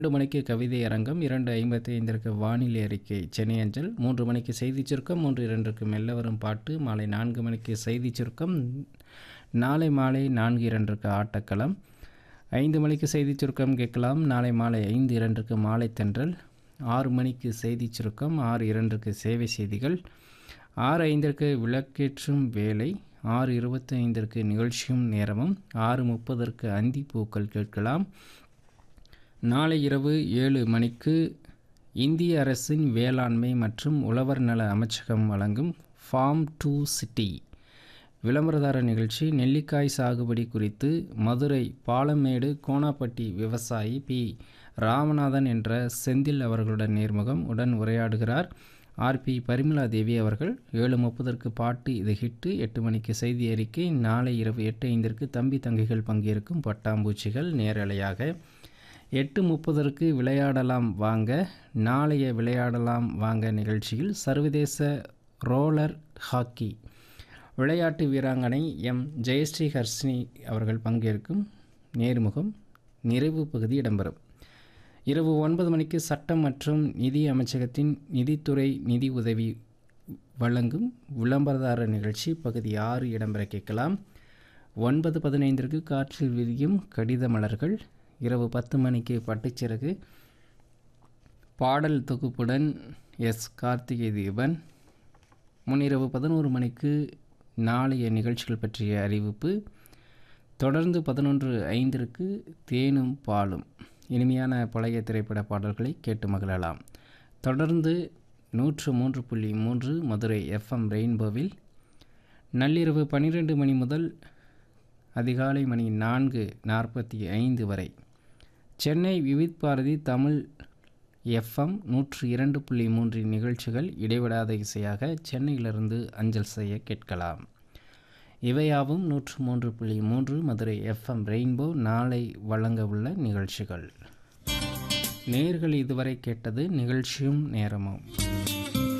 இரண்டு மணிக்கு கவிதை அரங்கம் இரண்டு ஐம்பத்தி ஐந்திற்கு வானிலை அறிக்கை சென்னை அஞ்சல் மூன்று மணிக்கு செய்திச் சுருக்கம் மூன்று இரண்டுக்கு மெல்ல வரும் பாட்டு மாலை நான்கு மணிக்கு செய்திச் சுருக்கம் நாளை மாலை நான்கு இரண்டுக்கு ஆட்டக்களம் ஐந்து மணிக்கு செய்திச் சுருக்கம் கேட்கலாம் நாளை மாலை ஐந்து இரண்டுக்கு மாலை தென்றல் ஆறு மணிக்கு செய்திச் சுருக்கம் ஆறு இரண்டுக்கு சேவை செய்திகள் ஆறு ஐந்திற்கு விளக்கேற்றும் வேலை ஆறு இருபத்தி ஐந்திற்கு நிகழ்ச்சியும் நேரமும் ஆறு முப்பதற்கு அந்தி பூக்கள் கேட்கலாம் நாளை இரவு ஏழு மணிக்கு இந்திய அரசின் வேளாண்மை மற்றும் உழவர் நல அமைச்சகம் வழங்கும் ஃபார்ம் டு சிட்டி விளம்பரதார நிகழ்ச்சி நெல்லிக்காய் சாகுபடி குறித்து மதுரை பாலமேடு கோணாப்பட்டி விவசாயி பி ராமநாதன் என்ற செந்தில் அவர்களுடன் நேர்முகம் உடன் உரையாடுகிறார் ஆர்பி பரிமலா தேவி அவர்கள் ஏழு முப்பதற்கு பாட்டு இது ஹிட்டு எட்டு மணிக்கு செய்தி அறிக்கை நாளை இரவு எட்டு ஐந்திற்கு தம்பி தங்கைகள் பங்கேற்கும் பட்டாம்பூச்சிகள் நேரலையாக எட்டு முப்பதற்கு விளையாடலாம் வாங்க நாளைய விளையாடலாம் வாங்க நிகழ்ச்சியில் சர்வதேச ரோலர் ஹாக்கி விளையாட்டு வீராங்கனை எம் ஜெயஸ்ரீ ஹர்ஷினி அவர்கள் பங்கேற்கும் நேர்முகம் நிறைவு பகுதி இடம்பெறும் இரவு ஒன்பது மணிக்கு சட்டம் மற்றும் நிதி அமைச்சகத்தின் நிதித்துறை நிதி உதவி வழங்கும் விளம்பரதார நிகழ்ச்சி பகுதி ஆறு இடம்பெற கேட்கலாம் ஒன்பது பதினைந்திற்கு காற்றில் விரியும் கடித மலர்கள் இரவு பத்து மணிக்கு பட்டுச்சிறகு பாடல் தொகுப்புடன் எஸ் கார்த்திகை தீபன் முன்னிரவு பதினோரு மணிக்கு நாளைய நிகழ்ச்சிகள் பற்றிய அறிவிப்பு தொடர்ந்து பதினொன்று ஐந்திற்கு தேனும் பாலும் இனிமையான பழைய திரைப்பட பாடல்களை கேட்டு மகிழலாம் தொடர்ந்து நூற்று மூன்று புள்ளி மூன்று மதுரை எஃப்எம் ரெயின்போவில் நள்ளிரவு பன்னிரெண்டு மணி முதல் அதிகாலை மணி நான்கு நாற்பத்தி ஐந்து வரை சென்னை விவித் பாரதி தமிழ் எஃப்எம் நூற்று இரண்டு புள்ளி மூன்றின் நிகழ்ச்சிகள் இடைவிடாத இசையாக சென்னையிலிருந்து அஞ்சல் செய்ய கேட்கலாம் இவையாவும் நூற்று மூன்று புள்ளி மூன்று மதுரை எஃப்எம் ரெயின்போ நாளை வழங்க உள்ள நிகழ்ச்சிகள் நேர்கள் இதுவரை கேட்டது நிகழ்ச்சியும் நேரமும்